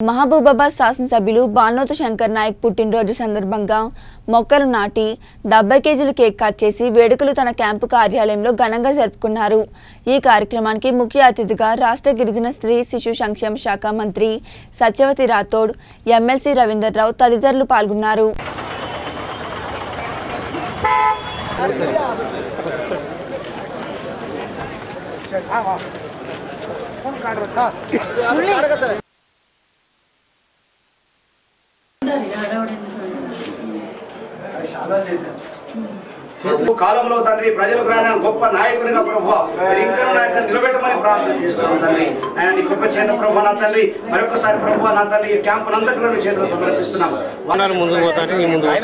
మహబూబాబాద్ శాసనసభ్యులు బానోతు శంకర్ నాయక్ పుట్టినరోజు సందర్భంగా మొక్కలు నాటి డెబ్బై కేజీల కేక్ కట్ చేసి వేడుకలు తన క్యాంపు కార్యాలయంలో ఘనంగా జరుపుకున్నారు ఈ కార్యక్రమానికి ముఖ్య అతిథిగా రాష్ట్ర గిరిజన స్త్రీ శిశు సంక్షేమ శాఖ మంత్రి సత్యవతి రాథోడ్ ఎమ్మెల్సీ రవీందర్రావు తదితరులు పాల్గొన్నారు కాలంలో తండ్రి ప్రజల ప్రాణం గొప్ప నాయకునిగా ప్రభు ఇంకను నాయకుని నిలబెట్టమని ప్రార్థన చేస్తున్నాం తండ్రి ఆయన నీ కృప చేత ప్రభు నా తండ్రి మరొకసారి ప్రభు నా తల్లి ఈ క్యాంపు అంతటి కూడా నీ చేతిలో సమర్పిస్తున్నాం వనాలు ముందుకు పోతాంటే నీ ముందు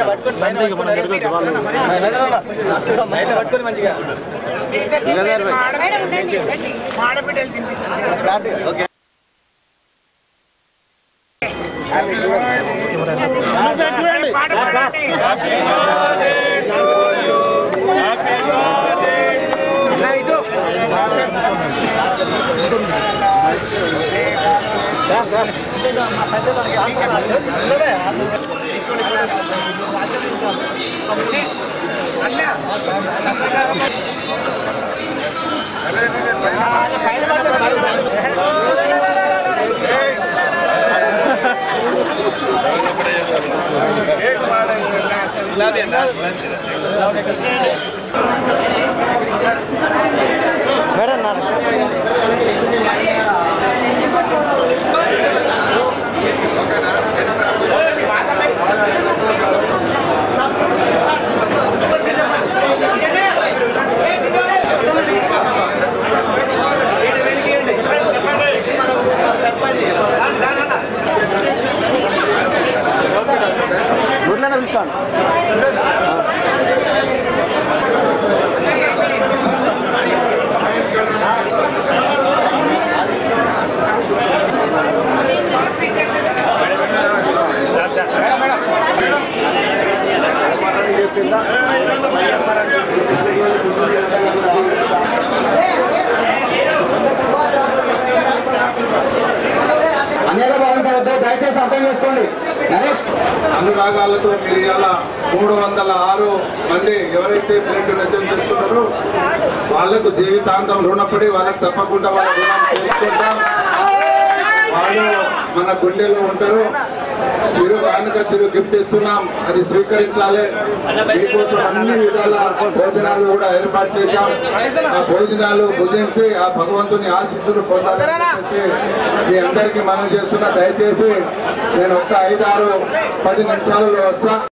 మేడం నా గుడ్లనే పిలుస్తాను అన్యాయ భావించవద్దు దయచేసి అర్థం చేసుకోండి నరేష్ అనురాగాలతో మీరు ఇవాళ మూడు వందల ఆరు మంది ఎవరైతే బ్లడ్ నచ్చం చేస్తున్నారో వాళ్ళకు జీవితాంతం రుణపడి వాళ్ళకి తప్పకుండా వాళ్ళ రుణం చేసుకుంటాం వాళ్ళు మన గుండెలో ఉంటారు చిరు కానుక చిరు గిఫ్ట్ ఇస్తున్నాం అది స్వీకరించాలి మీకోసం అన్ని విధాల భోజనాలు కూడా ఏర్పాటు చేశాం ఆ భోజనాలు భుజించి ఆ భగవంతుని ఆశీస్సులు పొందాలని చెప్పేసి మీ అందరికీ మనం చేస్తున్నా దయచేసి నేను ఒక్క ఐదారు పది నిమిషాలలో వస్తా